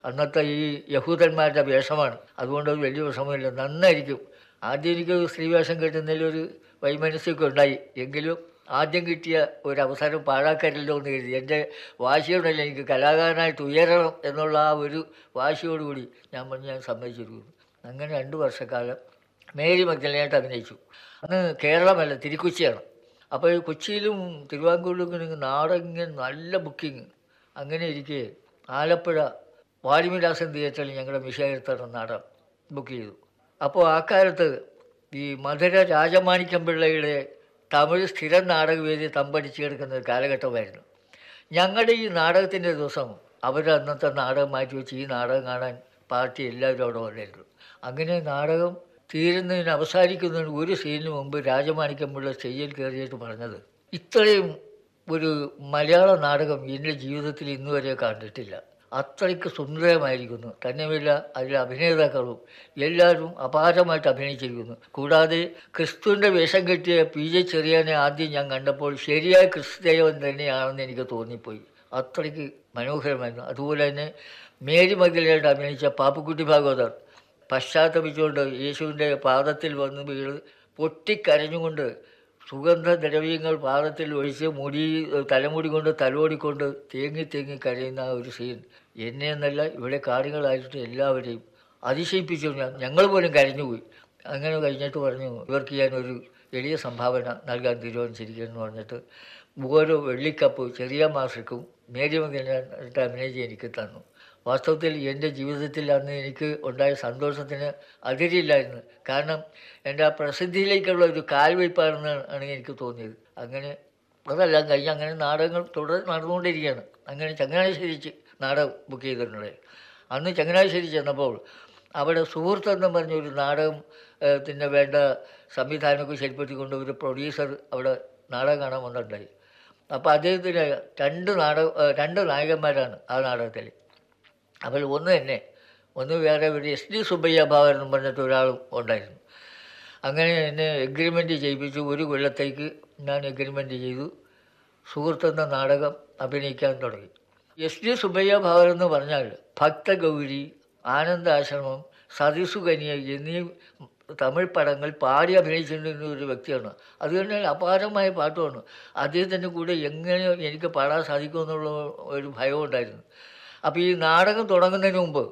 അന്നത്തെ ഈ യഹൂദന്മാരുടെ വേഷമാണ് അതുകൊണ്ട് അത് വലിയ വിഷമമില്ല നന്നായിരിക്കും ആദ്യം എനിക്ക് സ്ത്രീവേഷം കിട്ടുന്നതിലൊരു വൈമനസ്യമൊക്കെ ഉണ്ടായി എങ്കിലും ആദ്യം കിട്ടിയ ഒരു അവസരം പാഴാക്കരല്ലോ എന്ന് കരുതി എൻ്റെ വാശിയോടല്ല എനിക്ക് കലാകാരനായിട്ട് ഉയരണം എന്നുള്ള ആ ഒരു വാശിയോടുകൂടി ഞാൻ പറഞ്ഞു ഞാൻ സമ്മതിച്ചിരിക്കുന്നു അങ്ങനെ രണ്ട് വർഷക്കാലം മേരി മഗ്ദലനായിട്ട് അഭിനയിച്ചു അന്ന് കേരളമല്ല തിരുക്കൊച്ചിയാണ് അപ്പോൾ ഈ കൊച്ചിയിലും തിരുവാങ്കൂറിലും ഇങ്ങനെ നാടകം നല്ല ബുക്കിങ് അങ്ങനെ ഇരിക്കെ ആലപ്പുഴ വാടിമിലാസൻ തിയേറ്ററിൽ ഞങ്ങളുടെ മിഷായിരുത്തറ നാടകം ബുക്ക് ചെയ്തു അപ്പോൾ ആ കാലത്ത് ഈ മധുര രാജമാണിക്യം പിള്ളയുടെ തമിഴ് സ്ഥിരം നാടകവേദി തമ്പടിച്ച് കിടക്കുന്ന ഒരു കാലഘട്ടമായിരുന്നു ഞങ്ങളുടെ ഈ നാടകത്തിൻ്റെ ദിവസം അവർ അന്നത്തെ നാടകം മാറ്റി വെച്ച് ഈ നാടകം കാണാൻ പാർട്ടി എല്ലാവരും അവിടെ വന്നിരുന്നു അങ്ങനെ നാടകം തീരുന്നതിന് അവസാനിക്കുന്നതിന് ഒരു സീനിന് മുമ്പ് രാജമാണിക്യം പിള്ള സ്റ്റേജിൽ കയറിയിട്ട് പറഞ്ഞത് ഇത്രയും ഒരു മലയാള നാടകം എൻ്റെ ജീവിതത്തിൽ ഇന്നുവരെ കണ്ടിട്ടില്ല അത്രയ്ക്ക് സുന്ദരമായിരിക്കുന്നു തന്നെയുമല്ല അതിലെ അഭിനേതാക്കളും എല്ലാവരും അപാരമായിട്ട് അഭിനയിച്ചിരിക്കുന്നു കൂടാതെ ക്രിസ്തുവിൻ്റെ വേഷം കെട്ടിയ പി ജെ ചെറിയാനെ ആദ്യം ഞാൻ കണ്ടപ്പോൾ ശരിയായ ക്രിസ്തുദേവൻ തന്നെയാണെന്ന് എനിക്ക് തോന്നിപ്പോയി അത്രയ്ക്ക് മനോഹരമായിരുന്നു അതുപോലെ തന്നെ മേരി മഗ്ദലയായിട്ട് അഭിനയിച്ച പാപ്പുക്കുട്ടി ഭാഗവതർ പശ്ചാത്തപിച്ചുകൊണ്ട് യേശുവിൻ്റെ പാദത്തിൽ വന്ന് വീണ് പൊട്ടിക്കരഞ്ഞുകൊണ്ട് സുഗന്ധദ്രവ്യങ്ങൾ പാദത്തിൽ ഒഴിച്ച് മുടി തലമുടി കൊണ്ട് തലോടിക്കൊണ്ട് തേങ്ങി തേങ്ങി കരയുന്ന ആ ഒരു സീൻ എന്നെ എന്നല്ല ഇവിടെ കാണികളായിട്ട് എല്ലാവരെയും അതിശയിപ്പിച്ചു ഞാൻ ഞങ്ങൾ പോലും കരഞ്ഞുപോയി അങ്ങനെ കഴിഞ്ഞിട്ട് പറഞ്ഞു ഇവർക്ക് ഞാനൊരു എളിയ സംഭാവന നൽകാൻ തീരുമാനിച്ചിരിക്കുന്നു പറഞ്ഞിട്ട് ഓരോ വെള്ളിക്കപ്പ് ചെറിയ മാസക്കും മേരിമകനായിട്ട് അഭിനയിച്ച് എനിക്ക് തന്നു വാസ്തവത്തിൽ എൻ്റെ ജീവിതത്തിൽ അന്ന് എനിക്ക് ഉണ്ടായ സന്തോഷത്തിന് അതിരില്ലായിരുന്നു കാരണം എൻ്റെ ആ പ്രസിദ്ധിയിലേക്കുള്ള ഒരു കാൽവയ്പ്പാണെന്ന് ആണ് എനിക്ക് തോന്നിയത് അങ്ങനെ അതെല്ലാം കഴിഞ്ഞ് അങ്ങനെ നാടകങ്ങൾ തുടർന്ന് നടന്നുകൊണ്ടിരിക്കുകയാണ് അങ്ങനെ ചങ്ങനാശ്ശേരി ചെ- നാടകം ബുക്ക് ചെയ്തിട്ടുണ്ട് അന്ന് ചങ്ങനാശ്ശേരി ചെന്നപ്പോൾ അവിടെ സുഹൃത്തെന്ന് പറഞ്ഞൊരു നാടകം ത്തിന് വേണ്ട സംവിധാനമൊക്കെ ശരിപ്പെടുത്തിക്കൊണ്ട് ഒരു പ്രൊഡ്യൂസർ അവിടെ നാടകം കാണാൻ വന്നിട്ടുണ്ടായി അപ്പോൾ അദ്ദേഹത്തിന് രണ്ട് നാടക ഏഹ് രണ്ട് നായകന്മാരാണ് ആ നാടകത്തിൽ അപ്പോൾ ഒന്ന് തന്നെ ഒന്ന് വേറെ ഒരു എസ് ഡി സുബ്ബയ്യ ഭാവൻ എന്ന് പറഞ്ഞിട്ട് ഒരാളും ഉണ്ടായിരുന്നു അങ്ങനെ എന്നെ എഗ്രിമെൻറ്റ് ചെയ്യിപ്പിച്ചു ഒരു കൊല്ലത്തേക്ക് ഞാൻ എഗ്രിമെൻറ്റ് ചെയ്തു സുഹൃത്തെന്ന നാടകം അഭിനയിക്കാൻ തുടങ്ങി എസ് ഡി സുബ്ബയ്യ ഭാവൻ എന്ന് പറഞ്ഞാൽ ഭക്തഗൗരി ആനന്ദാശ്രമം സതിസുകന്യ എന്നീ തമിഴ് പടങ്ങൾ പാടി അഭിനയിച്ചിട്ടുള്ള ഒരു വ്യക്തിയാണ് അതുകൊണ്ട് തന്നെ അപാരമായ പാട്ടുമാണ് അദ്ദേഹത്തിൻ്റെ കൂടെ എങ്ങനെ എനിക്ക് പാടാൻ സാധിക്കുമെന്നുള്ള ഒരു ഭയം ഉണ്ടായിരുന്നു അപ്പോൾ ഈ നാടകം തുടങ്ങുന്നതിന് മുമ്പ്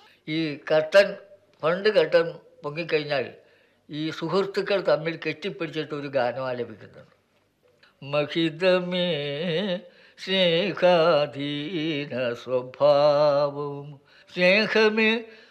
ഈ കർട്ടൻ പണ്ട് കർട്ടൻ പൊങ്ങിക്കഴിഞ്ഞാൽ ഈ സുഹൃത്തുക്കൾ തമ്മിൽ കെട്ടിപ്പിടിച്ചിട്ട് ഒരു ഗാനം ആലപിക്കുന്നുണ്ട് മഹിതമേ സ്നേഹാധീന സ്വഭാവം സ്നേഹമേ